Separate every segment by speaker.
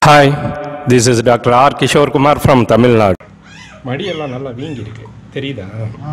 Speaker 1: Hi this is doctor R Kishore Kumar from Tamil Nadu மடியெல்லாம் நல்லா வீங்கி இருக்கு தெரியுதா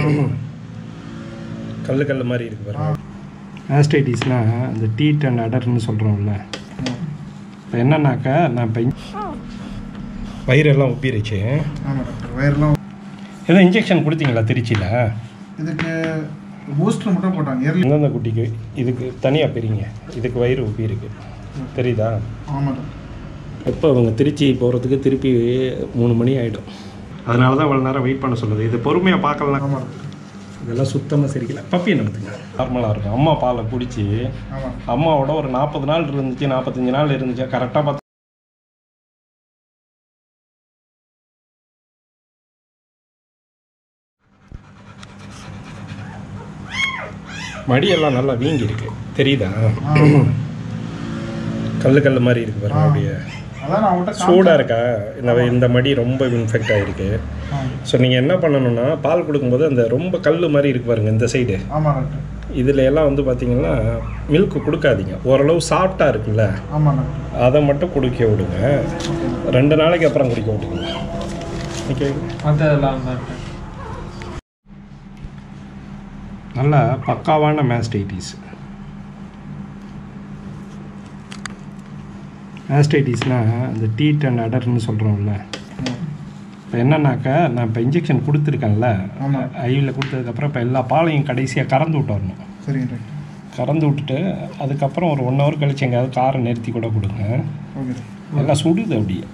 Speaker 1: கல் கல் மாதிரி இருக்கு பாருங்க ஆஸ்டைட்டிஸ்னால் அந்த டீட் அண்ட் அடர்னு சொல்கிறோம்ல இப்போ என்னன்னாக்கா நான் இப்போ வயிறெல்லாம் உப்பிருச்சு
Speaker 2: ஆமாம் டாக்டர் வயர்லாம்
Speaker 1: ஏதோ இன்ஜெக்ஷன் கொடுத்தீங்களா திருச்சியில்
Speaker 2: இதுக்கு பூஸ்டர் மட்டும் போட்டாங்க இயர்லி
Speaker 1: எந்தெந்த குட்டிக்கு இதுக்கு தனியாக பிரிங்க இதுக்கு வயிறு உப்பி இருக்கு தெரியுதா
Speaker 2: ஆமாம் டாக்டர்
Speaker 1: எப்போ அவங்க திருச்சி போகிறதுக்கு திருப்பி மூணு மணி ஆகிடும் அதனால தான் இவ்வளோ நேரம் வெயிட் பண்ண சொல்லுது இது பொறுமையாக பார்க்கலாம்
Speaker 2: ஆமாம் டாக்டர்
Speaker 1: இதெல்லாம் சுத்தமாக சரிக்கல பப்பி நமத்துங்க நார்மலாக இருக்கும் அம்மா பாலை குடிச்சு
Speaker 2: ஆமாம்
Speaker 1: அம்மாவோட ஒரு நாற்பது நாள் இருந்துச்சு நாற்பத்தஞ்சு நாள் இருந்துச்சு கரெக்டாக பார்த்து மடியெல்லாம் நல்லா வீங்கி இருக்கு தெரியுதா கல் கல் மாதிரி இருக்கு பாருங்க அப்படியே
Speaker 2: அதான் நான் அவங்கள்ட்ட
Speaker 1: சூடாக இருக்கா இந்த இந்த மடி ரொம்ப இன்ஃபெக்ட் ஆகிருக்கு ஸோ நீங்கள் என்ன பண்ணணும்னா பால் கொடுக்கும்போது அந்த ரொம்ப கல் மாதிரி இருக்கு பாருங்க இந்த சைடு
Speaker 2: ஆமாம் டாக்டர்
Speaker 1: இதில் எல்லாம் வந்து பார்த்தீங்கன்னா மில்க் கொடுக்காதீங்க ஓரளவு சாஃப்டாக இருக்குல்ல
Speaker 2: ஆமாம் டாக்டர்
Speaker 1: அதை மட்டும் குடிக்க விடுங்க ரெண்டு நாளைக்கு அப்புறம் குடிக்க விட்டுங்க ஓகே
Speaker 3: மற்றதெல்லாம் டாக்டர்
Speaker 1: நல்ல பக்காவான மேஸ்டைட்டிஸ் மேஸ்டைட்டிஸ்னால் அந்த டீட் அண்ட் அடர்னு சொல்கிறோம்ல இப்போ என்னன்னாக்கா நான் இப்போ இன்ஜெக்ஷன் கொடுத்துருக்கேன்ல
Speaker 2: ஆமாம்
Speaker 1: ஐவில் கொடுத்ததுக்கப்புறம் இப்போ எல்லா பாலையும் கடைசியாக கறந்து விட்டு வரணும்
Speaker 2: சரிங்க டாக்டர்
Speaker 1: கறந்து விட்டுட்டு அதுக்கப்புறம் ஒரு ஒன் ஹவர் கழிச்சு எங்கேயாவது காரை நிறுத்தி கூட கொடுங்க
Speaker 2: ஓகே டாக்டர்
Speaker 1: எல்லாம் சுடுது அப்படியே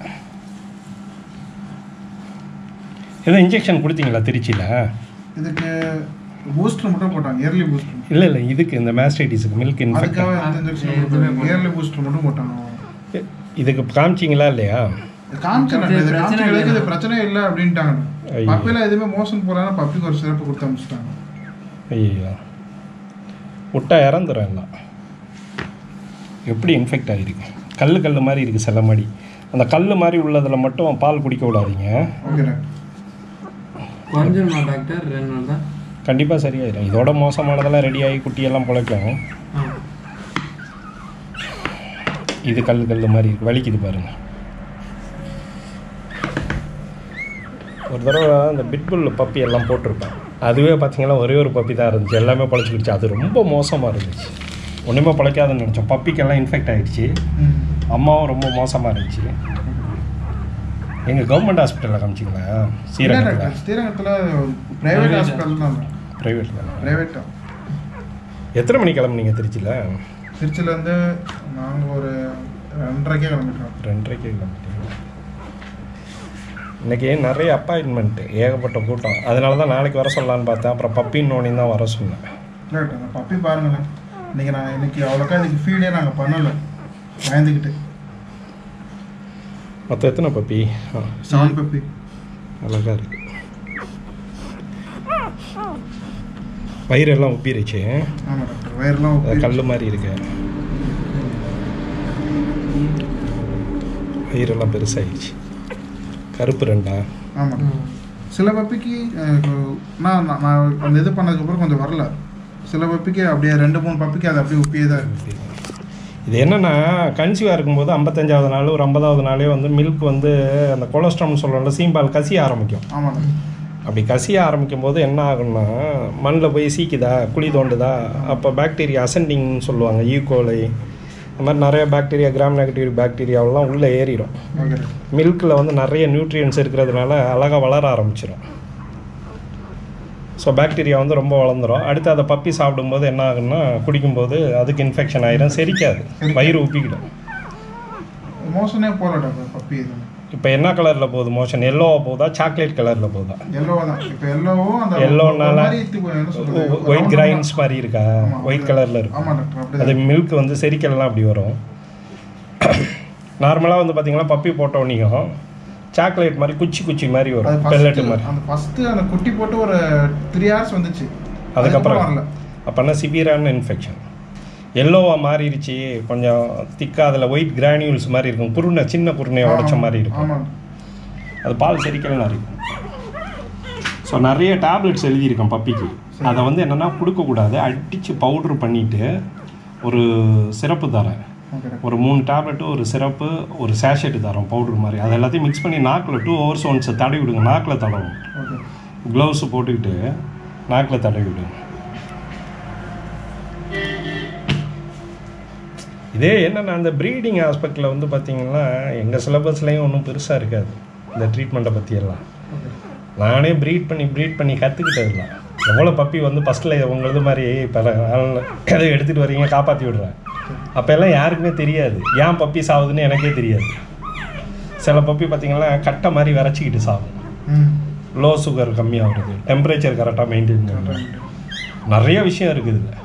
Speaker 1: ஏதோ இன்ஜெக்ஷன் கொடுத்தீங்களா திருச்சியில்
Speaker 2: இதுக்கு பூஸ்டர் மட்டும் போட்டாங்க இயர்லி பூஸ்டர்
Speaker 1: இல்லை இல்லை இதுக்கு இந்த மேஸ்டைட்டிஸுக்கு மில்க் இன்ஃபெக்ட்
Speaker 2: அதுக்காக எந்த இன்ஜெக்ஷன் கொடுத்தாங்க இயர்லி பூஸ்டர் மட்டும் போட்டாங்க
Speaker 1: இதுக்கு காமிச்சிங்களா இல்லையா
Speaker 2: காமிச்சேன் டாக்டர் இது காமிச்சதுக்கு இது பிரச்சனையே இல்லை அப்படின்ட்டாங்க
Speaker 1: ஐயோ.
Speaker 2: பப்பியில் எதுவுமே மோஷன் போகலன்னா பப்பிக்கு ஒரு சிறப்பு கொடுத்து அனுப்பிச்சிட்டாங்க
Speaker 1: ஐயோ விட்டா இறந்துடும் எல்லாம் எப்படி இன்ஃபெக்ட் ஆகிருக்கு கல் கல் மாதிரி இருக்குது சில மடி அந்த கல் மாதிரி உள்ளதில் மட்டும் பால் குடிக்க விடாதீங்க
Speaker 2: ஓகே டாக்டர்
Speaker 3: குறைஞ்சிருமா டாக்டர் ரெண்டு நாள் தான்
Speaker 1: கண்டிப்பாக சரியாயிடும் இதோட மோசமானதெல்லாம் ரெடியாகி குட்டியெல்லாம் பிழைக்கும்
Speaker 3: ஆ
Speaker 1: இது கல் கல் மாதிரி இருக்கு வலிக்குது பாருங்க ஒரு தடவை அந்த பிட்புல் பப்பி எல்லாம் போட்டிருப்பேன் அதுவே பார்த்தீங்கன்னா ஒரே ஒரு பப்பி தான் இருந்துச்சு எல்லாமே பழச்சிக்கிடுச்சு அது ரொம்ப மோசமாக இருந்துச்சு ஒன்றுமே பிழைக்காதுன்னு நினச்சோம் பப்பிக்கெல்லாம் இன்ஃபெக்ட் ஆகிடுச்சு
Speaker 2: ம்
Speaker 1: அம்மாவும் ரொம்ப மோசமாக இருந்துச்சு எங்கள் கவர்மெண்ட் ஹாஸ்பிட்டலில் காமிச்சிங்களா
Speaker 2: இல்லை
Speaker 1: ஸ்ரீரங்கத்தில்
Speaker 2: டாக்டர் ஸ்ரீரங்கத்தில் ப்ரைவேட் ஹாஸ்பிட்டல் தான்
Speaker 1: ப்ரைவேட்டில்
Speaker 2: ப்ரைவேட்டா
Speaker 1: எத்தனை மணி கிளம்புனீங்க திருச்சியில்
Speaker 2: திருச்சியிலேருந்து நாங்கள் ஒரு ரெண்டரைக்கே கிளம்பிட்டோம்
Speaker 1: ரெண்டரைக்கு கிளம்பிட்டீங்க இன்னைக்கு நிறைய அப்பாயின்மெண்ட்டு ஏகப்பட்ட கூட்டம் அதனால தான் நாளைக்கு வர சொல்லலான்னு பார்த்தேன் அப்புறம் பப்பின்னு நோனி தான் வர சொன்னேன்
Speaker 2: இல்லை டாக்டர் அந்த பப்பி பாருங்களேன் இன்னைக்கு நான் இன்னைக்கு அவ்வளோக்கா இதுக்கு ஃபீடே நாங்கள் பண்ணலை பயந்துக்கிட்டு
Speaker 1: மொத்தம் எத்தனை பப்பி ஆ
Speaker 2: செவன் பப்பி
Speaker 1: அழகாக இருக்கு வயிறெல்லாம் உப்பிருச்சு
Speaker 2: ஆமாம் டாக்டர் வயர்லாம்
Speaker 1: அது கல் மாதிரி இருக்கு வயிறெல்லாம் பெருசாகிடுச்சு கருப்பு ரெண்டா
Speaker 2: ஆமாம் சில பப்பிக்கு அஹ், நான் நான் நான் அந்த இது பண்ணதுக்கப்புறம் கொஞ்சம் வரல சில பப்பிக்கு அப்படியே ரெண்டு மூணு பப்பிக்கு அது அப்படியே உப்பியே தான் இருக்கு
Speaker 1: இது என்னன்னா கன்சீவாக இருக்கும்போது ஐம்பத்தஞ்சாவது நாள் ஒரு ஐம்பதாவது நாளே வந்து மில்க் வந்து அந்த கொலஸ்ட்ரால்னு சொல்கிறோம்ல சீம்பால் கசிய ஆரம்பிக்கும்
Speaker 2: ஆமாம் டாக்டர்
Speaker 1: அப்படி கசிய ஆரம்பிக்கும் போது என்ன ஆகும்னா மண்ணில் போய் சீக்குதா குழி தோண்டுதா அப்போ பாக்டீரியா அசெண்டிங்னு சொல்லுவாங்க ஈகோலை இந்த மாதிரி நிறைய பாக்டீரியா கிராம் நெகட்டிவ் பாக்டீரியாவெல்லாம் உள்ளே ஏறிடும்
Speaker 2: ஓகே டாக்டர்
Speaker 1: மில்கில் வந்து நிறைய நியூட்ரியன்ஸ் இருக்கிறதுனால அழகாக வளர ஆரம்பிச்சிடும் ஸோ பாக்டீரியா வந்து ரொம்ப வளர்ந்துரும் அடுத்து அதை பப்பி சாப்பிடும்போது என்ன ஆகும்னா குடிக்கும்போது அதுக்கு இன்ஃபெக்ஷன் ஆயிரும் செரிக்காது வயிறு உப்பிக்கிடும்
Speaker 2: மோஷனே போகல டாக்டர் பப்பி இது
Speaker 1: இப்போ என்ன கலரில் போகுது மோஷன் எல்லோவாக போகுதா சாக்லேட் கலரில் போகுதா
Speaker 2: எல்லோவா தான் இப்போ எல்லோவும் அந்த
Speaker 1: Yellowனால
Speaker 2: ஒரு மாதிரி இது என்ன சொல்றது
Speaker 1: ஒயிட்
Speaker 2: round
Speaker 1: கிரைன்ஸ் மாதிரி இருக்கா
Speaker 2: ஆமா.
Speaker 1: ஒயிட் கலரில் இருக்கும்
Speaker 2: ஆமாம் டாக்டர் அப்படி
Speaker 1: அது மில்க் வந்து செரிக்கலாம் அப்படி வரும் நார்மலாக வந்து பார்த்தீங்கன்னா பப்பி போட்டோன்னையும் சாக்லேட் மாதிரி குச்சி குச்சி மாதிரி
Speaker 2: அது
Speaker 1: வரும்
Speaker 2: first-
Speaker 1: பெல்லட்டு மாதிரி
Speaker 2: அந்த ஃபர்ஸ்ட் அந்த குட்டி போட்டு ஒரு த்ரீ ஹவர்ஸ் வந்துச்சு
Speaker 1: அதுக்கப்புறம்
Speaker 2: வரல
Speaker 1: அப்போனா சிவியரான இன்ஃபெக்ஷன் எல்லோவாக மாறிடுச்சு கொஞ்சம் திக்காக அதில் ஒயிட் கிரானியூல்ஸ் மாதிரி இருக்கும் குருணை சின்ன குருணையை உடைச்ச மாதிரி இருக்கும்
Speaker 2: ஆமாம்
Speaker 1: அது பால் செரிக்கலாம் இருக்கும் ஸோ நிறைய டேப்லெட்ஸ் எழுதியிருக்கேன் பப்பிக்கு அதை வந்து என்னென்னா கொடுக்கக்கூடாது அடித்து பவுட்ரு பண்ணிவிட்டு ஒரு சிறப்பு தரேன்
Speaker 2: ஓகே டாக்டர்
Speaker 1: ஒரு மூணு டேப்லெட்டு ஒரு சிரப்பு ஒரு சேஷெட்டு தரோம் பவுடர் மாதிரி அது எல்லாத்தையும் மிக்ஸ் பண்ணி நாக்கில் டூ ஹவர்ஸ் ஒன்ஸ் தடவி விடுங்க நாக்கில் தடவும்
Speaker 2: ஓகே
Speaker 1: க்ளவுஸ் போட்டுக்கிட்டு நாக்கில் தடவி விடுங்க இதே என்னென்னா அந்த ப்ரீடிங் ஆஸ்பெக்டில் வந்து பார்த்தீங்கன்னா எங்கள் சிலபஸ்லேயும் ஒன்றும் பெருசாக இருக்காது இந்த ட்ரீட்மெண்ட்டை பற்றியெல்லாம்
Speaker 2: ஓகே
Speaker 1: நானே ப்ரீட் பண்ணி ப்ரீட் பண்ணி கற்றுக்கிட்டதுலாம் எவ்வளோ பப்பி வந்து ஃபஸ்ட்டில் உங்களது மாதிரி இப்போ எதை எடுத்துகிட்டு வரீங்க காப்பாற்றி விடுறேன் அப்போ எல்லாம் யாருக்குமே தெரியாது ஏன் பப்பி சாகுதுன்னு எனக்கே தெரியாது சில பப்பி பார்த்தீங்கன்னா கட்டை மாதிரி விரைச்சிக்கிட்டு சாகும்
Speaker 2: ம்
Speaker 1: லோ சுகர் கம்மியாகிறது டெம்பரேச்சர் கரெக்டாக மெயின்டைன் பண்ணுறது நிறைய விஷயம் இருக்குது இதில்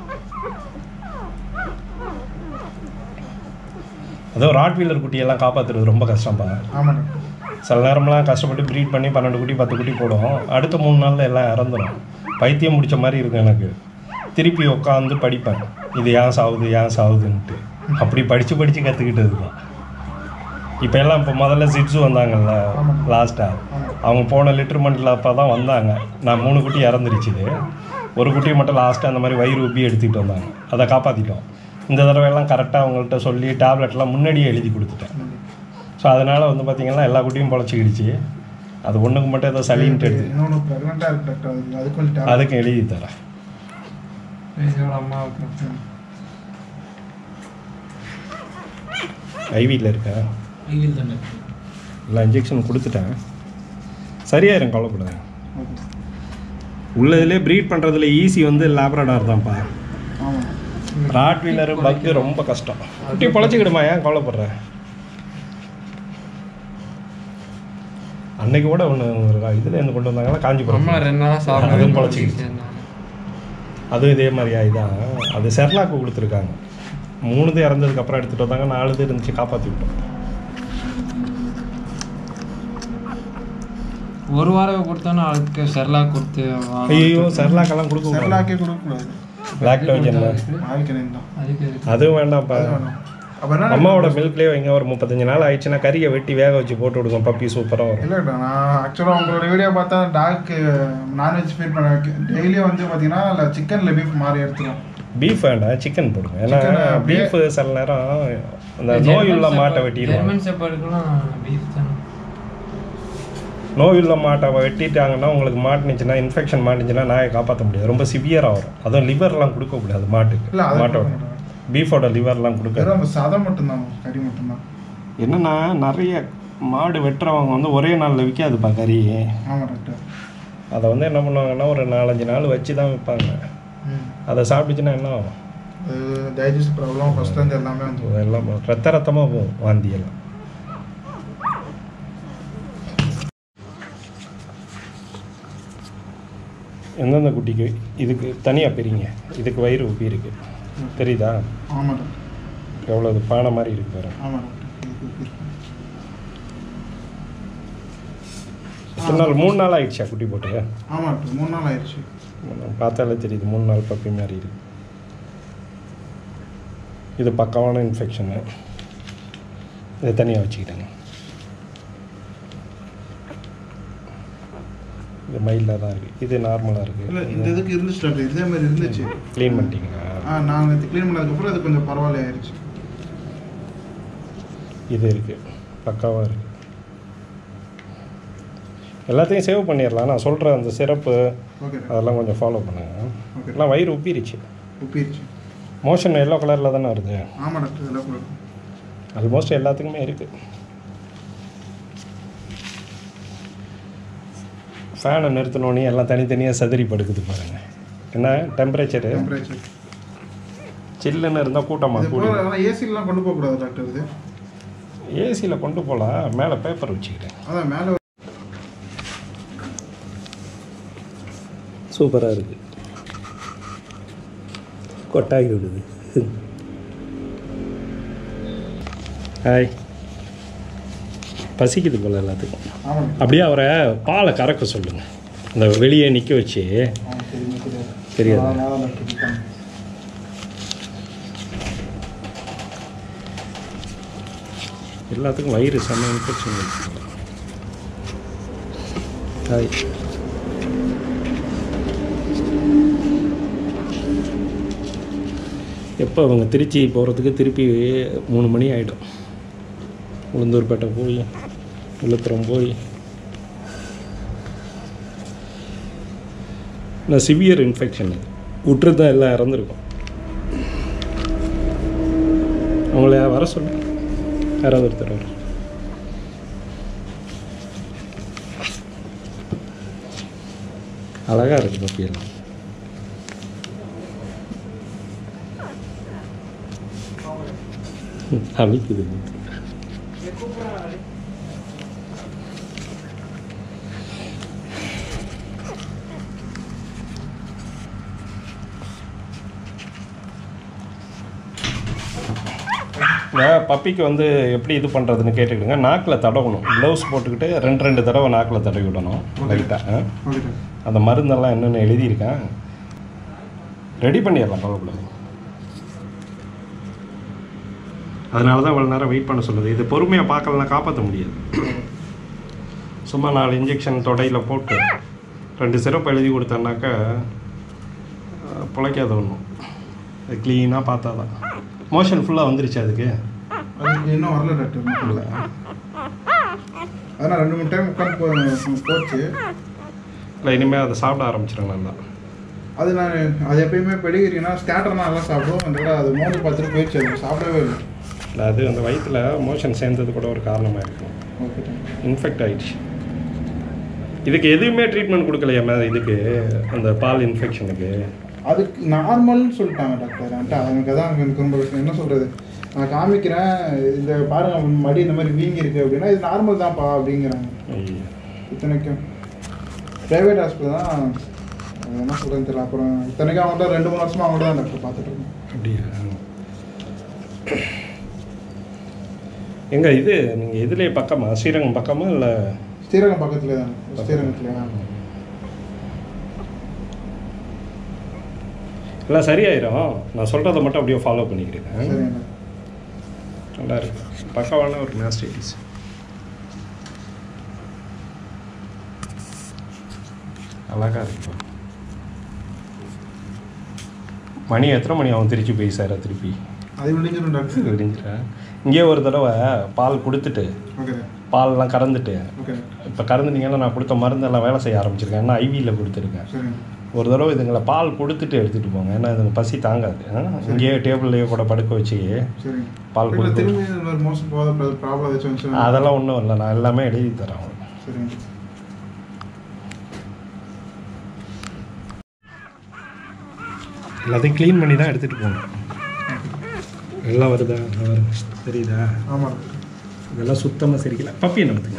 Speaker 1: அதோ ராட்வீலர் குட்டியெல்லாம் காப்பாற்றுறது ரொம்ப கஷ்டம்ப்பா
Speaker 2: ஆமாம் டாக்டர்
Speaker 1: சில நேரம்லாம் கஷ்டப்பட்டு ப்ரீட் பண்ணி பன்னெண்டு குட்டி பத்து குட்டி போடும் அடுத்த மூணு நாளில் எல்லாம் இறந்துடும் பைத்தியம் முடிச்ச மாதிரி இருக்கும் எனக்கு திருப்பி உட்காந்து படிப்பேன் இது ஏன் சாவுது ஏன் சாவுதுன்ட்டு அப்படி படித்து படித்து கற்றுக்கிட்டது தான் இப்போ எல்லாம் இப்போ முதல்ல சிட்ஸு வந்தாங்கல்ல லாஸ்ட்டாக அவங்க போன லிட்டர்மெண்ட்டில் அப்போ தான் வந்தாங்க நான் மூணு குட்டி இறந்துருச்சு ஒரு குட்டியை மட்டும் லாஸ்ட்டாக அந்த மாதிரி வயிறு உப்பி எடுத்துக்கிட்டு வந்தாங்க அதை காப்பாற்றிட்டோம் இந்த தடவை எல்லாம் கரெக்டாக அவங்கள்ட்ட சொல்லி டேப்லெட்லாம் முன்னாடியே எழுதி கொடுத்துட்டேன் ஸோ அதனால் வந்து பார்த்திங்கன்னா எல்லா குட்டியும் பொழைச்சிக்கிடுச்சு அது ஒன்றுக்கு மட்டும் ஏதோ சளின்ட்டு எடுத்து
Speaker 2: இன்னொன்று ப்ரெக்னெண்ட்டாக இருக்கு டாக்டர் அதுக்கு அது கொஞ்சம் டேப்லெட்
Speaker 1: அதுக்கும் எழுதி தரேன்
Speaker 3: இதோட அம்மாவுக்கு
Speaker 1: ஐவியில் இருக்கா
Speaker 3: வெயில் தானே
Speaker 1: எல்லா இன்ஜெக்ஷன் கொடுத்துட்டேன் சரியாயிரும் கவலைப்படாது
Speaker 2: ஓகே
Speaker 1: உள்ளதுலேயே ப்ரீட் பண்ணுறதுல ஈஸி வந்து லேப்ரடார் தான்ப்பா
Speaker 2: ஆமாம்
Speaker 1: ராட் வீலர் பக்கு ரொம்ப கஷ்டம் குட்டி பொழைச்சிக்கிடுமா ஏன் கவலைப்படுற அன்னைக்கு கூட ஒன்று இதில் இருந்து கொண்டு வந்தாங்களா காஞ்சிபுரம்
Speaker 3: அம்மா ரெண்டு நாளாக
Speaker 1: அதுவும்
Speaker 3: சாப்பிட்டு
Speaker 1: பொழைச்சிக்கிச்சு அதுவும் இதே மாதிரி ஆயிதான் அது செர்லாக்கு கொடுத்துருக்காங்க மூணுது இறந்ததுக்கு அப்புறம் எடுத்துகிட்டு வந்தாங்க நாலுது இருந்துச்சு காப்பாற்றி விட்டோம்
Speaker 3: ஒரு வாரம் கொடுத்தோன்னா அதுக்கு செர்லாக் கொடுத்து வா-
Speaker 1: ஐயோ செர்லாக்கெல்லாம் கொடுக்க கூடாது
Speaker 2: செர்லாக்கே கொடுக்கக்கூடாது
Speaker 1: லாக்டோஜன்
Speaker 2: ஆல்கலைன் தான்
Speaker 3: அதுக்கு எதுக்கு?
Speaker 1: அதுவும் வேண்டாம்ப்பா
Speaker 2: அது வேணும் அப்போ என்ன
Speaker 1: அம்மாவோட மில்க்லேயே வைங்க ஒரு முப்பத்தஞ்சு நாள் ஆயிடுச்சுன்னா கறியை வெட்டி வேக வச்சு போட்டு விடுங்க பப்பி சூப்பராக வரும்
Speaker 2: இல்லை டாக்டர் நான் ஆக்சுவலாக உங்களோட வீடியோ பார்த்தா டாக்கு நான்வெஜ் ஃபீட் பண்ண டெய்லியும் வந்து பார்த்தீங்கன்னா இல்லை சிக்கன்ல பீஃப் மாறி எடுத்துரும்
Speaker 1: பீஃப் வேண்டாம் சிக்கன் போடுங்க ஏன்னா
Speaker 2: Chicken அப்படியே-
Speaker 1: பீஃப் சில நேரம் அந்த நோயுள்ள மாட்டை வெட்டிடுவாங்க
Speaker 3: ஜெர்மன் ஷெப்பர்டுக்குலாம் பீஃப் தானே
Speaker 1: நோயுள்ள மாட்டை வெட்டிட்டாங்கன்னா உங்களுக்கு மாட்டுனுச்சுன்னா இன்ஃபெக்ஷன் மாட்டுச்சுன்னா நாயை காப்பாற்ற முடியாது ரொம்ப சிவியராக வரும் அதுவும் லிவர்லாம் கொடுக்கக்கூடாது மாட்டுக்கு
Speaker 2: இல்லை அதை
Speaker 1: மாட்டோட
Speaker 2: கொடுக்க மாட்டாங்க.
Speaker 1: பீஃபோட லிவர்லாம் கொடுக்காது
Speaker 2: வெறும் அந்த சதம் மட்டும்தான் கறி மட்டும்தான்
Speaker 1: என்னன்னா நிறைய மாடு வெட்டுறவங்க வந்து ஒரே நாளில் விற்காதுப்பா கறி
Speaker 2: ஆமாம் டாக்டர்
Speaker 1: அதை வந்து என்ன பண்ணுவாங்கன்னா ஒரு நாலஞ்சு நாள் வச்சு தான் விற்பாங்க
Speaker 2: ம்
Speaker 1: அதை சாப்பிட்டுச்சுன்னா என்ன ஆகும்
Speaker 2: அது டைஜஸ்ட் ப்ராப்ளம் ஃபஸ்ட்லேருந்து எல்லாமே வந்து
Speaker 1: அதெல்லாம் ரத்த ரத்தமாக போகும் வாந்தி எல்லாம் எந்தெந்த குட்டிக்கு இதுக்கு தனியாக பிரிங்க இதுக்கு வயிறு உப்பி இருக்கு தெரியுதா
Speaker 2: ஆமாம் டாக்டர்
Speaker 1: எவ்வளோ இது பானை மாதிரி இருக்கு பாரு
Speaker 2: ஆமாம் டாக்டர் இதுக்கு இருக்கு.
Speaker 1: எத்தனை நாள் மூணு நாள் ஆயிடுச்சா குட்டி போட்டு
Speaker 2: ஆமாம் டாக்டர் மூணு நாள் ஆயிடுச்சு
Speaker 1: பார்த்தாலே தெரியுது மூணு நாள் பப்பி மாதிரி இருக்கு இது பக்கமான இன்ஃபெக்ஷனு இதை தனியாக வச்சுக்கிட்டேங்க இது மைல்டாக தான் இருக்குது இது நார்மலாக
Speaker 2: இல்லை இந்த
Speaker 1: இருக்குது
Speaker 2: இதுக்கு இருந்துச்சு டாக்டர் இதே மாதிரி இருந்துச்சு
Speaker 1: க்ளீன் பண்ணிட்டீங்களா
Speaker 2: ஆ நான் இது க்ளீன் பண்ணதுக்கப்புறம் அது கொஞ்சம் பரவாயில்ல ஆயிடுச்சு
Speaker 1: இது இருக்குது பக்காவாக இருக்குது எல்லாத்தையும் சேவ் பண்ணிடலாம் நான் சொல்கிற அந்த சிறப்பு
Speaker 2: ஓகே டாக்டர்
Speaker 1: அதெல்லாம் கொஞ்சம் ஃபாலோ பண்ணுங்க
Speaker 2: ஓகே
Speaker 1: எல்லாம் வயிறு உப்பிருச்சு
Speaker 2: உப்பிடுச்சு
Speaker 1: மோஷன் எல்லோ கலரில் தானே வருது
Speaker 2: ஆமாம் டாக்டர் இதெல்லாம் கூட
Speaker 1: ஆல்மோஸ்ட் எல்லாத்துக்குமே இருக்குது ஃபேனை நிறுத்தினோடனே எல்லாம் தனித்தனியாக சதுரி படுக்குது பாருங்க என்ன டெம்பரேச்சரு
Speaker 2: டெம்பரேச்சர்
Speaker 1: சில்லுன்னு இருந்தால் கூட்டமாக
Speaker 2: இது
Speaker 1: கூடி
Speaker 2: போல ஆனால் ஏசிலாம் கொண்டு போகக்கூடாது டாக்டர் இது
Speaker 1: ஏசியில் கொண்டு போகலாம் மேலே பேப்பர் வச்சுக்கிட்டேன்
Speaker 2: அதான் மேலே
Speaker 1: சூப்பராக இருக்குது கொட்டாகி விடுது ஹாய் பசிக்குது போல் எல்லாத்துக்கும்
Speaker 2: ஆமாம்
Speaker 1: அப்படியே அவரை பாலை கறக்க சொல்லுங்க அந்த வெளியே நிற்க வச்சு
Speaker 2: ஆமாம் தெரியுமா தெரியாது
Speaker 1: தெரியாது.
Speaker 2: அதனால தான் டாக்டர் இது பண்ணேன்.
Speaker 1: எல்லாத்துக்கும் வயிறு செம்ம இன்ஃபெக்ஷன் ஹாய் எப்போ அவங்க திருச்சி போகிறதுக்கு திருப்பி மூணு மணி ஆகிடும் உளுந்தூர்பேட்டை போய் விழுப்புரம் போய் நான் சிவியர் இன்ஃபெக்ஷன் இது விட்டுறது தான் எல்லாம் இறந்துருக்கும் அவங்கள வர சொல்லு யாராவது ஒருத்தர் வர அழகாக இருக்குது பப்பியெல்லாம் அமைக்குது இந்த பப்பிக்கு வந்து எப்படி இது பண்ணுறதுன்னு கேட்டுக்கிடுங்க நாக்கில் தடவணும் க்ளவுஸ் போட்டுக்கிட்டு ரெண்டு ரெண்டு தடவை நாக்கில் தடவி விடணும் லைட்டாக
Speaker 2: ஓகே டாக்டர்
Speaker 1: அந்த மருந்தெல்லாம் என்னென்ன எழுதியிருக்கேன் ரெடி பண்ணிடலாம் கவலைப்படாது அதனால தான் இவ்வளோ நேரம் வெயிட் பண்ண சொல்லுது இது பொறுமையாக பார்க்கலன்னா காப்பாற்ற முடியாது சும்மா நாலு இன்ஜெக்ஷன் தொடையில் போட்டு ரெண்டு சிறப்பு எழுதி கொடுத்தேன்னாக்கா அஹ், பிழைக்காத ஒன்றும் க்ளீனாக பார்த்தா தான் மோஷன் ஃபுல்லாக வந்துருச்சு அதுக்கு
Speaker 2: அதுக்கு இன்னும் வரல டாக்டர் இன்னும் வரல அதான் ரெண்டு மூணு டைம் உட்காந்து போச்சு
Speaker 1: இல்லை இனிமேல் அதை சாப்பிட ஆரம்பிச்சிடும் நல்லா
Speaker 2: அது நான் அது எப்பயுமே பெடிகிரினா ஸ்கேட்டர்னா நல்லா சாப்பிடுவோம் அந்த விட அது மோந்து பார்த்துட்டு போயிடுச்சு அது சாப்பிடவே இல்லை
Speaker 1: இல்லை அது அந்த வயிற்றில் மோஷன் சேர்ந்தது கூட ஒரு காரணமாக இருக்கும்
Speaker 2: ஓகே டாக்டர்
Speaker 1: இன்ஃபெக்ட் ஆயிடுச்சு இதுக்கு எதுவுமே ட்ரீட்மெண்ட் கொடுக்கலையா மேம் இதுக்கு அந்த பால் இன்ஃபெக்ஷனுக்கு
Speaker 2: அதுக்கு நார்மல்னு சொல்லிட்டாங்க டாக்டர் என்கிட்ட எனக்கு அதான் எனக்கு ரொம்ப விஷயம் என்ன சொல்கிறது நான் காமிக்கிறேன் இந்த பாருங்க மடி இந்த மாதிரி வீங்கி இருக்கு அப்படின்னா இது நார்மல் தான்ப்பா அப்படிங்கிறாங்க
Speaker 1: ஐயோ.
Speaker 2: இத்தனைக்கும் ப்ரைவேட் ஹாஸ்பிட்டல் தான் அது என்ன சொல்கிறேன்னு தெரியல அப்புறம் இத்தனைக்கும் அவங்கள்ட்ட ரெண்டு மூணு வருஷமா அவங்கள்ட்ட தான் டாக்டர் பார்த்துட்டு இருக்கேன்
Speaker 1: அப்படியா எங்க இது நீங்கள் இதுலேயே பக்கமா ஸ்ரீரங்கம் பக்கமா இல்லை
Speaker 2: ஸ்ரீரங்கம் பக்கத்துல தான் ஸ்ரீரங்கத்துல தான்
Speaker 1: எல்லாம் சரியாயிரும் நான் சொல்கிறத மட்டும் அப்படியே ஃபாலோ பண்ணிக்கிறேன்
Speaker 2: சரிங்க
Speaker 1: நல்லா இருக்கு பக்கவான ஒரு மேஸ்டைட்டிஸ் அழகா இருக்கு மணி எத்தனை மணி ஆகும் திருச்சி போய் சேர திருப்பி
Speaker 2: அது விழிஞ்சிடும் டாக்டர்
Speaker 1: விடிஞ்சிட்டேன் இங்கேயே ஒரு தடவை பால் கொடுத்துட்டு
Speaker 2: ஓகே
Speaker 1: பால்லாம் கறந்துட்டு
Speaker 2: ஓகே
Speaker 1: இப்போ கறந்துட்டீங்கன்னா நான் கொடுத்த மருந்தெல்லாம் வேலை செய்ய ஆரம்பிச்சிருக்கேன் ஏன்னா ஐவியில் கொடுத்துருக்கேன்
Speaker 2: சரிங்க
Speaker 1: ஒரு தடவை இதுங்களை பால் கொடுத்துட்டு எடுத்துகிட்டு போங்க ஏன்னா இதுங்க பசி தாங்காது ஆ? இங்கேயே டேபிள்லேயே கூட படுக்க வச்சு
Speaker 2: சரிங்க
Speaker 1: பால்
Speaker 2: இல்லை
Speaker 1: கொடுத்து
Speaker 2: திரும்பி இந்த மாதிரி மோசம் போகாத ப்ராப்ளம் ஏதாச்சும் வந்துச்சுன்னா
Speaker 1: அதெல்லாம் ஒன்றும் இல்லை நான் எல்லாமே எழுதி தரேன் அவங்களுக்கு.
Speaker 2: சரிங்க
Speaker 1: எல்லாத்தையும் க்ளீன் பண்ணி தான் எடுத்துகிட்டு போகணும் எல்லாம் வருதா நல்லா வருது. தெரியுதா
Speaker 2: ஆமாம்
Speaker 1: இதெல்லாம் சுத்தமாக சரிக்கல பப்பி என்ன பார்த்துங்க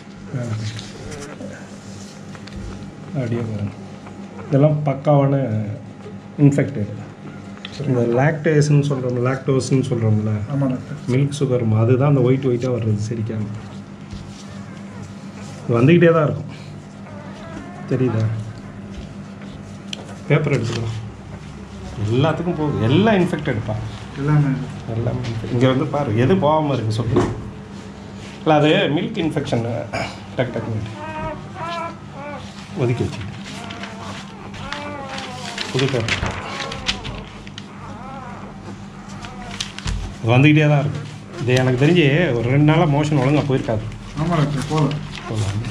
Speaker 1: அப்படியே பாருங்க இதெல்லாம் பக்காவான இன்ஃபெக்டட் இந்த லாக்டேஸ்ன்னு சொல்கிறோம் லாக்டோஸ்ன்னு சொல்கிறோம்ல
Speaker 2: ஆமாம் டாக்டர்
Speaker 1: மில்க் சுகர் அதுதான் அந்த ஒயிட் ஒயிட்டாக வர்றது செரிக்காமல் இது வந்துக்கிட்டே தான் இருக்கும் தெரியுதா பேப்பர் எடுத்துக்கலாம் எல்லாத்துக்கும் போகுது எல்லாம் இன்ஃபெக்டட்ப்பா
Speaker 2: எல்லாமே
Speaker 1: எல்லாமே இங்கே வந்து பாரு எது போகாமல் இருக்குது சொல்லு இல்லை அது மில்க் இன்ஃபெக்ஷன் டக்கு டக்குன்னு ஒதுக்கி வச்சு புது பேப்பர் இது வந்துக்கிட்டே தான் இருக்கு இது எனக்கு தெரிஞ்சு ஒரு ரெண்டு நாளாக மோஷன் ஒழுங்காக போயிருக்காது
Speaker 2: ஆமாம் டாக்டர் போதும்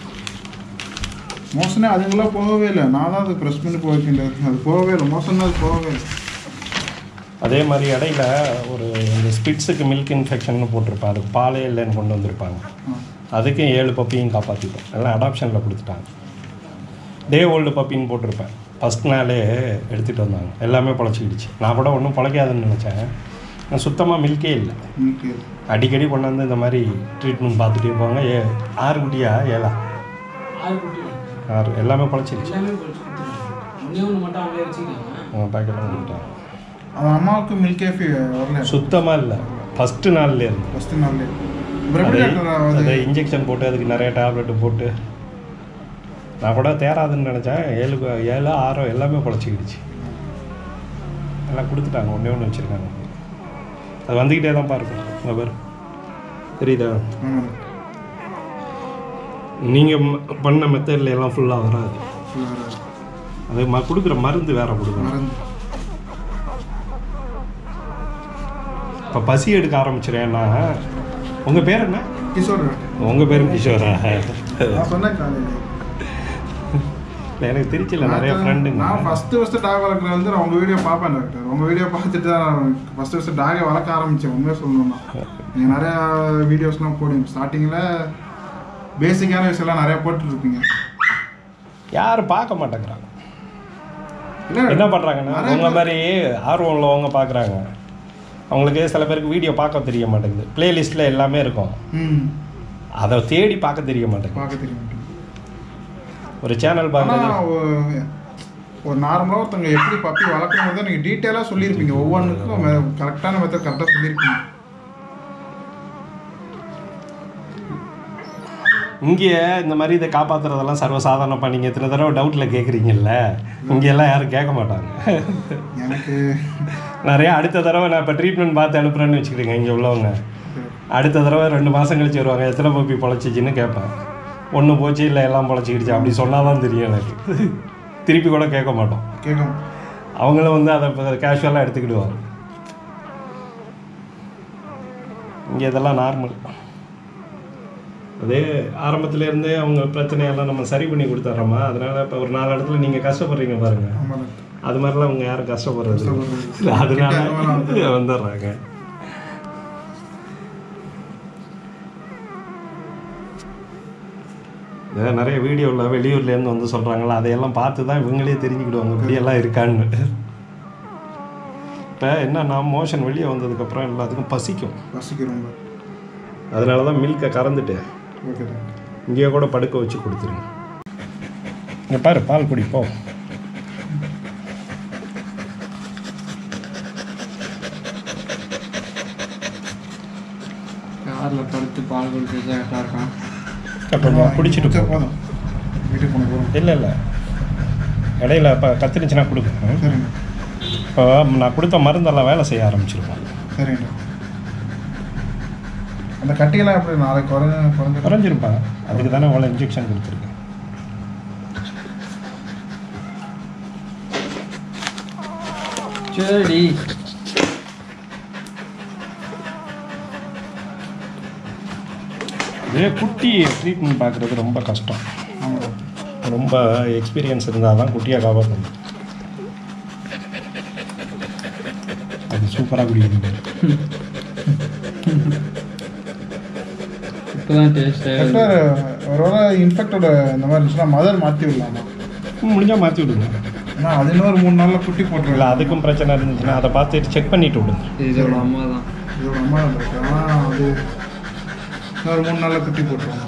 Speaker 2: மோசனே அதுங்களாம் போகவே இல்லை நான் தான் அது ப்ரெஸ் பண்ணி போயிருக்கேன் அது போகவே இல்லை மோசம்னா அது போகவே இல்லை
Speaker 1: அதே மாதிரி இடையில ஒரு இந்த ஸ்பிட்ஸுக்கு மில்க் இன்ஃபெக்ஷன் போட்டிருப்பேன் அதுக்கு பாலே இல்லைன்னு கொண்டு வந்திருப்பாங்க
Speaker 2: ஆ
Speaker 1: அதுக்கும் ஏழு பப்பியும் காப்பாற்றிட்டோம் எல்லாம் அடாப்ஷனில் கொடுத்துட்டாங்க டே ஓல்டு பப்பின்னு போட்டிருப்பேன் ஃபஸ்ட் நாளே எடுத்துகிட்டு வந்தாங்க எல்லாமே பொழைச்சிக்கிடுச்சு நான் கூட ஒன்றும் பொழைக்காதுன்னு நினச்சேன் நான் சுத்தமாக மில்கே இல்லை
Speaker 2: இன்னைக்கு
Speaker 1: அடிக்கடி கொண்டாந்து இந்த மாதிரி ட்ரீட்மெண்ட் பார்த்துட்டே போவாங்க ஏ ஆறு குட்டியா ஏழா
Speaker 3: ஆறு குட்டி
Speaker 1: ஆறு எல்லாமே பொழைச்சிருச்சு
Speaker 3: எல்லாமே படிச்சு ஒன்றே ஒன்று மட்டும் அவங்களே வச்சுக்கிட்டாங்க
Speaker 1: பேக்கெல்லாம் கொடுத்துட்டாங்க
Speaker 2: அவன் அம்மாவுக்கு மில்கே ஃபீ வரல
Speaker 1: சுத்தமாக இல்லை ஃபஸ்ட்டு நாள்ல இருந்து
Speaker 2: ஃபஸ்ட்டு நாள்லே பிரபி டாக்டர்
Speaker 1: அதை
Speaker 2: அது
Speaker 1: இன்ஜெக்ஷன் போட்டு அதுக்கு நிறைய டேப்லெட்டு போட்டு நான் கூட தேராதுன்னு நினச்சேன் ஏழு ஏழு ஆறோ எல்லாமே பொழைச்சிக்கிடுச்சு எல்லாம் கொடுத்துட்டாங்க ஒன்றே ஒன்று வச்சுருக்காங்க அது வந்துக்கிட்டே தான் பாருங்க உங்கள் பேர் தெரியுதா
Speaker 2: ஆமாம்
Speaker 1: நீங்கள் பண்ண மெத்தடில் எல்லாம் ஃபுல்லாக வராது
Speaker 2: டாக்டர்
Speaker 1: அது ம கொடுக்குற மருந்து வேற கொடுக்கணும்
Speaker 2: மறந்து
Speaker 1: இப்போ பசி எடுக்க ஆரம்பிச்சிருவேன்னா உங்கள் பேர் என்ன
Speaker 2: கிஷோர் டாக்டர்
Speaker 1: உங்கள் பேரும் கிஷோரா
Speaker 2: நான் சொன்னேன் காலையில
Speaker 1: இல்லை எனக்கு திருச்சியில் நிறைய ஃப்ரெண்டுங்க
Speaker 2: நான் ஃபர்ஸ்ட் ஃபர்ஸ்ட் டாக் வளர்க்குறது வந்து நான் உங்க வீடியோ பார்ப்பேன் டாக்டர் உங்க வீடியோ பார்த்துட்டு தான் ஃபர்ஸ்ட் ஃபர்ஸ்ட் டாகை வளர்க்க ஆரம்பிச்சேன் உண்மையாக சொல்லணும்னா நீங்க நிறைய வீடியோஸ்லாம் போடுவீங்க ஸ்டார்டிங்ல பேசிக்கான விஷயம்லாம் நிறைய போட்டுட்டு இருப்பீங்க
Speaker 1: யாரும் பார்க்க மாட்டேங்கிறாங்க
Speaker 2: இல்ல
Speaker 1: என்ன பண்ணுறாங்கன்னா
Speaker 2: நிறைய
Speaker 1: உங்க மாதிரி ஆர்வம் உள்ளவங்க பார்க்குறாங்க அவங்களுக்கு சில பேருக்கு வீடியோ பார்க்க தெரிய மாட்டேங்குது பிளேலிஸ்ட்டில் எல்லாமே இருக்கும்
Speaker 2: ம்
Speaker 1: அதை தேடி பார்க்க தெரிய மாட்டேங்குது
Speaker 2: பார்க்க தெரியும்
Speaker 1: ஒரு சேனல்
Speaker 2: ஆனா
Speaker 1: பார்க்குறது
Speaker 2: ஒரு- ஒரு நார்மலாக ஒருத்தவங்க எப்படி பப்பி வளர்க்கணும் நீங்கள் டீட்டெயிலாக சொல்லியிருப்பீங்க ஒவ்வொன்றுக்கும் கரெக்டான மெத்தட் கரெக்டாக சொல்லியிருப்பீங்க
Speaker 1: இங்கே இந்த மாதிரி இதை காப்பாற்றுறதெல்லாம் சர்வசாதாரணப்பா நீங்கள் இத்தனை தடவை டவுட்டில் கேட்குறீங்கல்ல இங்கே எல்லாம் யாரும் கேட்க மாட்டாங்க
Speaker 2: எனக்கு
Speaker 1: நிறைய அடுத்த தடவை நான் இப்போ ட்ரீட்மெண்ட் பார்த்து அனுப்புகிறேன்னு வச்சுக்கிறீங்க இங்கே உள்ளவங்க அடுத்த தடவை ரெண்டு மாதம் கழிச்சு வருவாங்க எத்தனை பப்பி பொழைச்சிச்சின்னு கேட்பேன் ஒன்று போச்சு இல்லை எல்லாம் பொழைச்சிக்கிடுச்சு அப்படி சொன்னால் தான் தெரியும் எனக்கு திருப்பி கூட கேட்க மாட்டோம்
Speaker 2: கேட்கும்
Speaker 1: அவங்களும் வந்து அதை கேஷுவலாக எடுத்துக்கிடுவாங்க இங்கே இதெல்லாம் நார்மல் அதே ஆரம்பத்துல இருந்தே அவங்க பிரச்சனையெல்லாம் நம்ம சரி பண்ணி கொடுத்துட்றோமா அதனால இப்போ ஒரு நாலு இடத்துல நீங்கள் கஷ்டப்படுறீங்க பாருங்க
Speaker 2: ஆமாம் டாக்டர்
Speaker 1: அது மாதிரிலாம் அவங்க யாரும் கஷ்டப்படுறது இல்ல. அதனால வந்துடுறாங்க இதை நிறைய வீடியோவில் வெளியூர்லேருந்து வந்து சொல்கிறாங்களா அதையெல்லாம் பார்த்து தான் இவங்களே தெரிஞ்சுக்கிடுவாங்க இப்படியெல்லாம் இருக்கான்னு இப்போ என்னன்னா மோஷன் வெளியே வந்ததுக்கப்புறம் எல்லாத்துக்கும் பசிக்கும்
Speaker 2: பசிக்கு ரொம்ப
Speaker 1: அதனால தான் மில்கை கறந்துட்டு
Speaker 2: ஓகே டாக்டர்
Speaker 1: இங்கேயே கூட படுக்க வச்சு கொடுத்துருங்க இங்கே பாரு பால் குடிப்போம்
Speaker 3: காரில் படுத்து பால் குடிச்சு கரெக்டாக இருக்கான்
Speaker 1: அப்புறம் குடிச்சிட்டு
Speaker 2: சரி,
Speaker 1: போ
Speaker 2: போதும் வீட்டுக்கு போன போதும்
Speaker 1: இல்லை இல்லை இடையில இப்போ கத்திரிச்சுன்னா கொடுப்பேன்
Speaker 2: சரிங்க
Speaker 1: இப்போ நான் கொடுத்த மருந்தெல்லாம் வேலை செய்ய ஆரம்பிச்சிருக்கோம்
Speaker 2: சரிங்க டாக்டர் அந்த கட்டியெல்லாம் எப்படி நாளைக்கு குறைஞ்ச குறைஞ்ச
Speaker 1: குறைஞ்சிருப்பா அதுக்கு தானே அவ்வளோ இன்ஜெக்ஷன் கொடுத்துருக்கேன்
Speaker 3: சரி
Speaker 1: இதே குட்டி ட்ரீட்மெண்ட் பார்க்குறது ரொம்ப கஷ்டம்
Speaker 2: ஆமாம் டாக்டர்
Speaker 1: ரொம்ப எக்ஸ்பீரியன்ஸ் இருந்தால் தான் குட்டியை காப்பாற்றணும் அது சூப்பராக குடிக்குது
Speaker 3: இப்போ தான் டேஸ்ட்டு
Speaker 2: டாக்டர் ஒருவேளை இன்ஃபெக்டோட இந்த மாதிரி இருந்துச்சுன்னா மதர் மாற்றி விடலாமா
Speaker 1: முடிஞ்சால் மாற்றி விடுங்க
Speaker 2: ஏன்னா அது இன்னொரு மூணு நாளில் குட்டி
Speaker 1: இல்லை
Speaker 2: போட்டுருல
Speaker 1: அதுக்கும் பிரச்சனை இருந்துச்சுன்னா அதை பார்த்து செக் பண்ணிட்டு விடுங்க
Speaker 3: இதோட அம்மா தான்
Speaker 2: இதோட அம்மா இருக்கு ஆனால் அது இன்னொரு மூணு நாளில் குட்டி போட்டுருவாங்க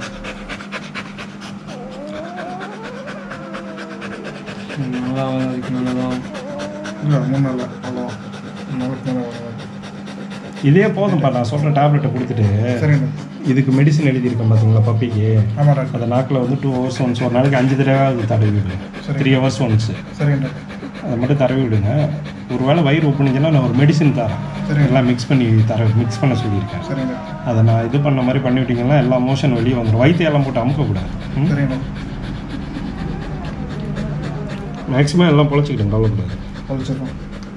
Speaker 3: நல்லா அதுக்கு நல்லதான்
Speaker 2: இல்லை மூணு நாளில் அவ்வளோ மூணு நாளுக்கு மேலே அவ்வளோ
Speaker 1: இதே போதும்ப்பா நான் சொல்கிற டேப்லெட்டை கொடுத்துட்டு
Speaker 2: சரிங்க
Speaker 1: இதுக்கு மெடிசன் எழுதியிருக்கேன் பார்த்தீங்களா பப்பிக்கு
Speaker 2: ஆமாம் டாக்டர்
Speaker 1: அந்த நாக்கில் வந்து டூ ஹவர்ஸ் ஒன்ஸ் ஒரு நாளைக்கு அஞ்சு தடவை அது தடவி விடுங்க
Speaker 2: சரி.
Speaker 1: த்ரீ ஹவர்ஸ் ஒன்ஸ்
Speaker 2: சரிங்க டாக்டர்
Speaker 1: அதை மட்டும் தடவி விடுங்க ஒரு வேளை வயிறு ஒப்புனுச்சுன்னா நான் ஒரு மெடிசின் தரேன்
Speaker 2: சரி.
Speaker 1: எல்லாம் மிக்ஸ் பண்ணி தர மிக்ஸ் பண்ண சொல்லியிருக்கேன்
Speaker 2: சரிங்க டாக்டர்
Speaker 1: அதை நான் இது பண்ண மாதிரி பண்ணி விட்டீங்கன்னா எல்லா மோஷன் வெளியே வந்துடும் வயிற்றையெல்லாம் போட்டு அமுக்கக்கூடாது ம்?
Speaker 2: சரிங்க டாக்டர்
Speaker 1: மேக்ஸிமம் எல்லாம் பொழைச்சிக்கிட்டேன் கவலைக்கூடாது
Speaker 2: பழிச்சிடறோம்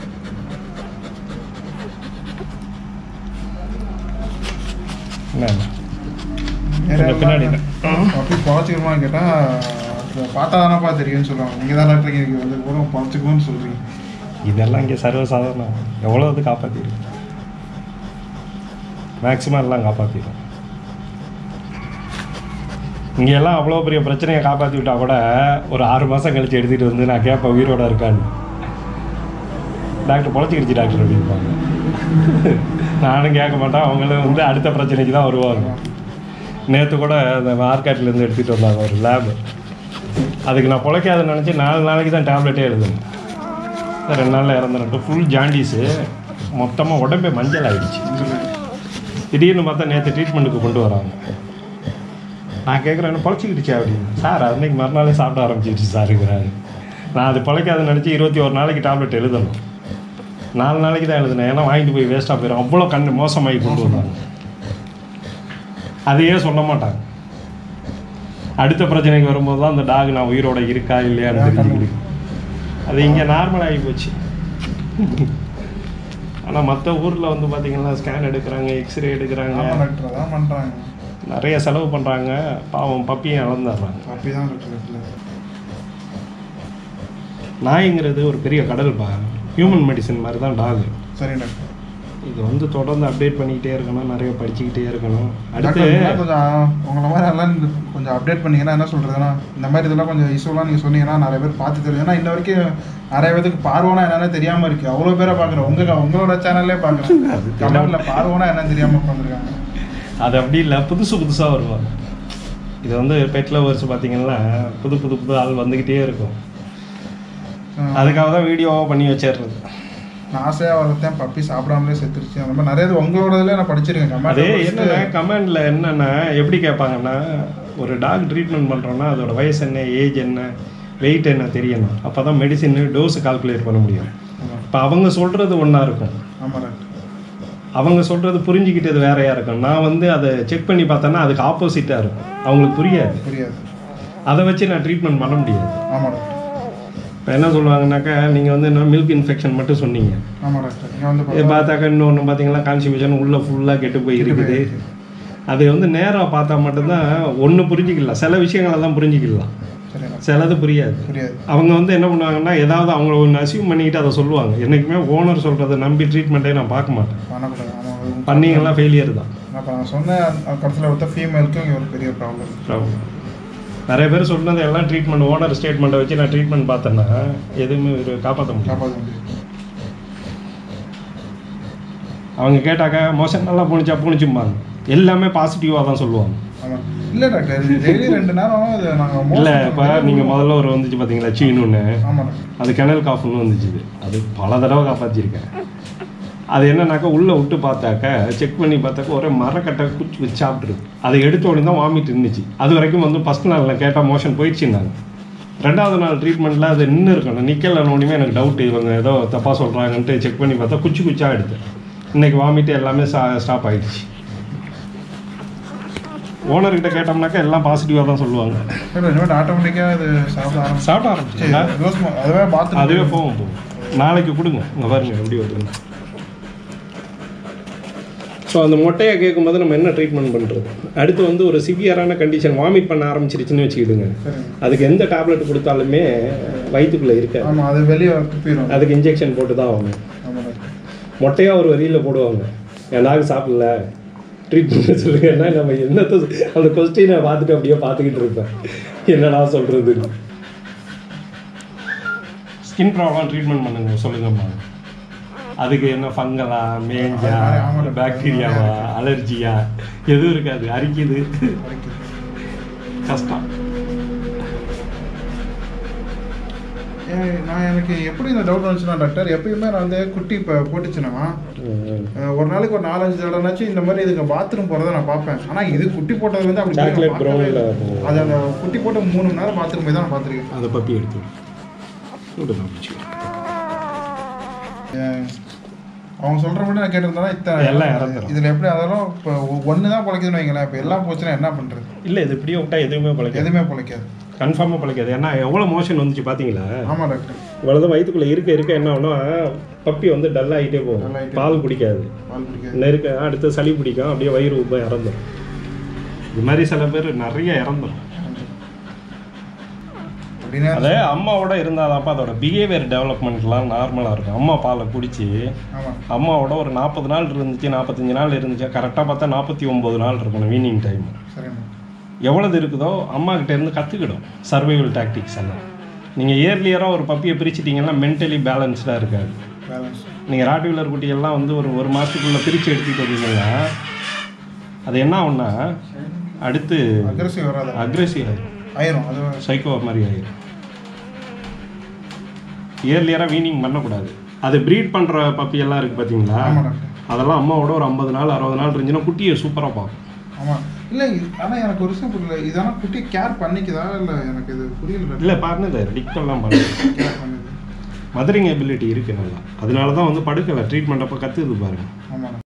Speaker 1: என்ன என்ன
Speaker 2: வேற
Speaker 1: கொஞ்சம் பின்னாடி
Speaker 2: எல்லாம் அப்படி பொழைச்சிக்கிறோமான்னு கேட்டால் பார்த்தா தானப்பா தெரியும்னு சொல்லுவாங்க நீங்கள் தான் டாக்டர் இங்கே வந்து கூட பொழைச்சிக்குவோன்னு சொல்கிறீங்க
Speaker 1: இதெல்லாம் இங்கே சர்வசாதாரணம் எவ்வளோ இது காப்பாற்றிடும் மேக்ஸிமம் எல்லாம் காப்பாற்றிடும் இங்கே எல்லாம் அவ்வளோ பெரிய பிரச்சனையை காப்பாற்றி விட்டா கூட ஒரு ஆறு மாதம் கழிச்சு எடுத்துகிட்டு வந்து நான் கேட்பேன் உயிரோட இருக்கான்னு டாக்டர் பொழைச்சிக்கிடுச்சு டாக்டர் அப்படிம்பாங்க நானும் கேட்க மாட்டேன் அவங்களும் வந்து அடுத்த பிரச்சனைக்கு தான் வருவாங்க நேற்று கூட அந்த மார்க்கெட்லேருந்து எடுத்துகிட்டு வந்தாங்க ஒரு லேபு அதுக்கு நான் பொழைக்காதுன்னு நினச்சி நாலு நாளைக்கு தான் டேப்லெட்டே எழுதுனேன் ரெண்டு நாளில் இறந்துட்டு ஃபுல் ஜாண்டிஸு மொத்தமாக உடம்பே மஞ்சள் ஆயிடுச்சு திடீர்னு பார்த்தா நேற்று ட்ரீட்மெண்ட்டுக்கு கொண்டு வராங்க நான் கேட்குறேன் என்ன பொழைச்சிக்கிடுச்சு அப்படின்னு சார் அன்னைக்கு மறுநாளே சாப்பிட ஆரம்பிச்சிருச்சு சாருங்கிறாரு நான் அது பொழைக்காதுன்னு நினச்சி இருபத்தி ஒரு நாளைக்கு டேப்லெட் எழுதணும் நாலு நாளைக்கு தான் எழுதினேன் ஏன்னா வாங்கிட்டு போய் வேஸ்ட்டாக போயிடும் அவ்வளோ கண் மோசமாகி கொண்டு வந்தாங்க அதையே சொல்ல மாட்டாங்க அடுத்த பிரச்சனைக்கு வரும்போது தான் அந்த டாக் நான் உயிரோட இருக்கா இல்லையான்னு தெரிஞ்சுக்கிடு அது இங்கே நார்மல் ஆகி போச்சு ஆனால் மற்ற ஊரில் வந்து பார்த்தீங்கன்னா ஸ்கேன் எடுக்கிறாங்க எக்ஸ்ரே எடுக்கிறாங்க
Speaker 2: ஆமாம் டாக்டர் அதான் பண்ணுறாங்க
Speaker 1: நிறைய செலவு பண்ணுறாங்க பாவம் பப்பியும் இழந்துடுறாங்க
Speaker 2: அப்படி தான் டாக்டர் இருக்குல்ல
Speaker 1: நாய்ங்கிறது ஒரு பெரிய கடல்பா ஹியூமன் மெடிசன் மாதிரி தான் டாக்
Speaker 2: சரி டாக்டர்
Speaker 1: இது வந்து தொடர்ந்து அப்டேட் பண்ணிக்கிட்டே இருக்கணும் நிறைய படிச்சுக்கிட்டே இருக்கணும் அடுத்து
Speaker 2: டாக்டர் இன்னும் கொஞ்சம் உங்களை மாதிரி எல்லாம் இந்த கொஞ்சம் அப்டேட் பண்ணீங்கன்னா என்ன சொல்றதுன்னா இந்த மாதிரி இதெல்லாம் கொஞ்சம் இஷ்யூலாம் நீங்கள் சொன்னீங்கன்னா நிறைய பேர் பார்த்து தெரியும் ஏன்னா இன்ன வரைக்கும் நிறைய பேருக்கு பார்வோனா என்னன்னு தெரியாம இருக்கு அவ்வளோ பேரை பார்க்குறேன் உங்க உங்களோட சேனல்லே பார்க்குறேன் கமெண்ட்ல பார்வோனா என்னன்னு தெரியாம உட்காந்துருக்காங்க
Speaker 1: அது அப்படி இல்லை புதுசு புதுசாக வருவாங்க இது வந்து பெட் லவர்ஸ் பார்த்தீங்கன்னா புது புது புது ஆள் வந்துக்கிட்டே இருக்கும் அதுக்காக தான் வீடியோவாக பண்ணி வச்சிடுறது
Speaker 2: நான் ஆசையாக வளர்த்தேன் பப்பி சாப்பிடாமலே செத்துருச்சு அந்த மாதிரி நிறைய இது உங்களோட இதில் நான் படிச்சிருக்கேன்
Speaker 1: அது
Speaker 2: கமெண்ட்
Speaker 1: என்னன்னா கமெண்ட்ல என்னன்னா எப்படி கேட்பாங்கன்னா ஒரு டாக் ட்ரீட்மெண்ட் பண்ணுறோன்னா அதோட வயசு என்ன ஏஜ் என்ன வெயிட் என்ன தெரியணும் அப்போ தான் மெடிசின் டோஸ் கால்குலேட் பண்ண முடியும் இப்போ அவங்க சொல்கிறது ஒன்றா இருக்கும்
Speaker 2: ஆமாம் டாக்டர்
Speaker 1: அவங்க சொல்கிறது புரிஞ்சுக்கிட்டது வேறையாக இருக்கும் நான் வந்து அதை செக் பண்ணி பார்த்தேன்னா அதுக்கு ஆப்போசிட்டாக இருக்கும் அவங்களுக்கு புரியாது
Speaker 2: புரியாது
Speaker 1: அதை வச்சு நான் ட்ரீட்மெண்ட் பண்ண முடியாது
Speaker 2: ஆமாம் டாக்டர்
Speaker 1: இப்போ என்ன சொல்லுவாங்கன்னாக்கா நீங்கள் வந்து என்ன மில்க் இன்ஃபெக்ஷன் மட்டும் சொன்னீங்க
Speaker 2: ஆமாம் டாக்டர் இங்கே வந்து
Speaker 1: இது பார்த்தாக்கா இன்னொன்று பார்த்தீங்கன்னா கான்ஸ்டிபியூஷன் உள்ளே ஃபுல்லாக கெட்டு போய் இருக்குது அது வந்து நேராக பார்த்தா மட்டும்தான் ஒன்று புரிஞ்சிக்கலாம் சில விஷயங்களை தான் புரிஞ்சிக்கலாம்
Speaker 2: சரி டாக்டர்
Speaker 1: சிலது புரியாது
Speaker 2: புரியாது
Speaker 1: அவங்க வந்து என்ன பண்ணுவாங்கன்னா ஏதாவது அவங்கள ஒன்று அசியூம் பண்ணிக்கிட்டு அதை சொல்லுவாங்க என்றைக்குமே ஓனர் சொல்கிறத நம்பி ட்ரீட்மெண்ட்டே நான் பார்க்க மாட்டேன்
Speaker 2: பண்ணக்கூடாது ஆமாம்
Speaker 1: பண்ணீங்கன்னா ஃபெயிலியர் தான்
Speaker 2: அப்போ நான் சொன்னேன் கடைசியில் ஒருத்த ஃபீமேலுக்கு இங்கே ஒரு பெரிய ப்ராப்ளம்
Speaker 1: ப்ராப்ளம் நிறைய பேர் சொல்றது எல்லாம் ட்ரீட்மெண்ட் ஓனர் ஸ்டேட்மெண்ட்டை வச்சு நான் ட்ரீட்மெண்ட் பார்த்தேன்னா எதுவுமே ஒரு காப்பாற்ற முடியும்
Speaker 2: காப்பாற்ற முடியும்
Speaker 1: அவங்க கேட்டாக்க மோசம் நல்லா போணுச்சா போணுச்சும்பாங்க எல்லாமே பாசிட்டிவாக தான் சொல்லுவாங்க
Speaker 2: ஆமாம் இல்லை டாக்டர் டெய்லி ரெண்டு நேரம் இது நாங்கள்
Speaker 1: இல்லை இப்போ நீங்கள் முதல்ல ஒரு வந்துச்சு பார்த்தீங்களா சீனுன்னு
Speaker 2: ஆமாம் டாக்டர்
Speaker 1: அது கிணல் காஃப்னு வந்துச்சு இது. அது பல தடவை காப்பாற்றிருக்கேன் அது என்னன்னாக்கா உள்ளே விட்டு பார்த்தாக்க செக் பண்ணி பார்த்தாக்க ஒரே மரக்கட்டை குச்சி வச்சு சாப்பிட்ருக்கு அதை எடுத்த உடனே தான் வாமிட் இருந்துச்சு அது வரைக்கும் வந்து ஃபஸ்ட் நாளில் கேட்டால் மோஷன் போயிடுச்சுன்னாங்க ரெண்டாவது நாள் ட்ரீட்மெண்ட்டில் அது நின்று இருக்கணும் நிற்கலன்னு ஒன்றுமே எனக்கு டவுட் இவங்க ஏதோ தப்பாக சொல்கிறாங்கன்ட்டு செக் பண்ணி பார்த்தா குச்சி குச்சியாக எடுத்தேன் இன்னைக்கு வாமிட்டு எல்லாமே ஸ்டா ஸ்டாப் ஆயிடுச்சு ஓனர்கிட்ட கேட்டோம்னாக்கா எல்லாம் பாசிட்டிவாக தான் சொல்லுவாங்க
Speaker 2: இல்லை இனிமேல் ஆட்டோமேட்டிக்காக இது சாப்பிட ஆரம்பிச்சு
Speaker 1: சாப்பிட ஆரம்பிச்சிங்களா
Speaker 2: அதுவே பாத்ரூம்
Speaker 1: அதுவே போகும் போகும் நாளைக்கு கொடுங்க இங்கே பாருங்க எப்படி வருதுன்னு ஸோ அந்த மொட்டையை கேட்கும்போது நம்ம என்ன ட்ரீட்மெண்ட் பண்ணுறது அடுத்து வந்து ஒரு சிவியரான கண்டிஷன் வாமிட் பண்ண ஆரம்பிச்சிருச்சுன்னு வச்சுக்கிடுங்க
Speaker 2: சரிங்க
Speaker 1: அதுக்கு எந்த டேப்லெட் கொடுத்தாலுமே வயிற்றுக்குள்ளே இருக்காது
Speaker 2: ஆமாம் அது வெளியே துப்பிடும்
Speaker 1: அதுக்கு இன்ஜெக்ஷன் போட்டு தான் ஆகணும்
Speaker 2: ஆமாம் டாக்டர்
Speaker 1: மொட்டையாக ஒரு வரியில் போடுவாங்க என் டாக் சாப்பிடல ட்ரீட்மெண்ட் சொல்லுங்கன்னா நம்ம என்னத்தை அந்த கொஸ்டினை பார்த்துட்டு அப்படியே பார்த்துக்கிட்டு இருப்பேன் என்னடா சொல்கிறது ஸ்கின் ப்ராப்ளம் ட்ரீட்மெண்ட் பண்ணுங்க சொல்லுங்கம்மா அதுக்கு என்ன ஃபங்கலா மேஞ்சா
Speaker 2: ஆமா.
Speaker 1: பாக்டீரியாவா அலர்ஜியா எதுவும் இருக்காது அரிக்குது
Speaker 2: வரைக்கும்
Speaker 1: கஷ்டம்
Speaker 2: ஏன் நான் எனக்கு எப்படி இந்த டவுட் வந்துச்சுன்னா டாக்டர் எப்பயுமே நான் வந்து குட்டி இப்போ போட்டுச்சுன்னா அஹ், ஒரு நாளைக்கு ஒரு நாலஞ்சு தடவைனாச்சும் இந்த மாதிரி இதுக்கு பாத்ரூம் போகிறத நான் பார்ப்பேன் ஆனால் இது குட்டி போட்டது வந்து அப்படி போய் நான்
Speaker 1: சாக்லேட்
Speaker 2: பார்க்கவே இல்லை.
Speaker 1: ப்ரௌனில்
Speaker 2: அது அந்த குட்டி போட்ட மூணு மணி நேரம் பாத்ரூம் போய் தான் நான் பார்த்துருக்கேன்
Speaker 1: அந்த பப்பி எடுத்து விடு நான் பிடிச்சிக்கிறேன்.
Speaker 2: அஹ், அவங்க சொல்கிற மட்டும் நான் கேட்டிருந்தா இத்தனை
Speaker 1: எல்லாம் இறந்துரும்.
Speaker 2: இதில் எப்படி அதெல்லாம் இப்போ ஒன்று தான் பிழைக்குதுன்னு வைங்களேன் இப்போ எல்லாம் போச்சுன்னா என்ன பண்ணுறது
Speaker 1: இல்லை இது இப்படியே விட்டா எதுவுமே பழைக்காது
Speaker 2: எதுவுமே பிழைக்காது
Speaker 1: கன்ஃபார்மாக பழைக்காது ஏன்னா எவ்வளோ மோஷன் வந்துச்சு பார்த்தீங்களா
Speaker 2: ஆமாம் டாக்டர்
Speaker 1: இவ்வளோதான் வயிற்றுக்குள்ளே இருக்க இருக்க என்ன ஆகும்னா பப்பி வந்து டல் ஆகிட்டே போகும்
Speaker 2: Dull ஆயிட்டே
Speaker 1: பால் குடிக்காது
Speaker 2: பால் பிடிக்காது
Speaker 1: நெருக்க அடுத்து சளி பிடிக்கும் அப்படியே வயிறு உப்ப இறந்துடும் இது மாதிரி சில பேர் நிறைய இறந்துடும்
Speaker 2: அப்படின்னா
Speaker 1: அதே அம்மாவோட இருந்தாதாப்பா அதோட பிஹேவியர் டெவலப்மெண்ட்லாம் நார்மலாக இருக்கும் அம்மா பாலை குடிச்சு
Speaker 2: ஆமாம்
Speaker 1: அம்மாவோட ஒரு நாற்பது நாள் இருந்துச்சு நாற்பத்தஞ்சு நாள் இருந்துச்சு கரெக்டாக பார்த்தா நாற்பத்தி ஒம்பது நாள் இருக்கணும் வீனிங் டைம்
Speaker 2: சரிண்ணா
Speaker 1: எவ்வளவு இருக்குதோ அம்மா கிட்ட இருந்து கற்றுக்கிடும் சர்வைவல் டாக்டிக்ஸ் எல்லாம் நீங்கள் இயர்லியராக ஒரு பப்பியை பிரிச்சிட்டிங்கன்னா மென்டலி பேலன்ஸ்டாக இருக்காது
Speaker 2: பேலன்ஸ்
Speaker 1: நீங்கள் ராட்டிவீலர் குட்டியெல்லாம் வந்து ஒரு ஒரு மாதத்துக்குள்ளே பிரித்து எடுத்துக்கிட்டு வந்தீங்கன்னா அது என்ன ஆகும்னா அடுத்து
Speaker 2: அக்ரஸிவ் வராது
Speaker 1: அக்ரெசிவ் ஆயிடும்
Speaker 2: ஆயிரும் அது
Speaker 1: சைக்கோ மாதிரி ஆயிடும் இயர்லியராக வீனிங் பண்ணக்கூடாது அது ப்ரீட் பண்ணுற பப்பி எல்லாம் இருக்குது பார்த்தீங்களா
Speaker 2: ஆமாம் டாக்டர்
Speaker 1: அதெல்லாம் அம்மாவோட ஒரு ஐம்பது நாள் அறுபது நாள் இருந்துச்சுன்னா குட்டியை சூப்பராக பார்க்கும்
Speaker 2: ஆமாம் இல்லை ஆனால் எனக்கு ஒரு விஷயம் புரியல இதெல்லாம் குட்டி கேர் பண்ணிக்குதா இல்லை எனக்கு இது புரியல
Speaker 1: இல்லை பாருங்க டிக்டெல்லாம் பண்ணுது
Speaker 2: கேர் பண்ணுது
Speaker 1: மதரிங் எபிலிட்டி இருக்குது நல்லா அதனால தான் வந்து படுக்கலை ட்ரீட்மெண்ட் அப்போ கற்றுது பாருங்க
Speaker 2: ஆமாம்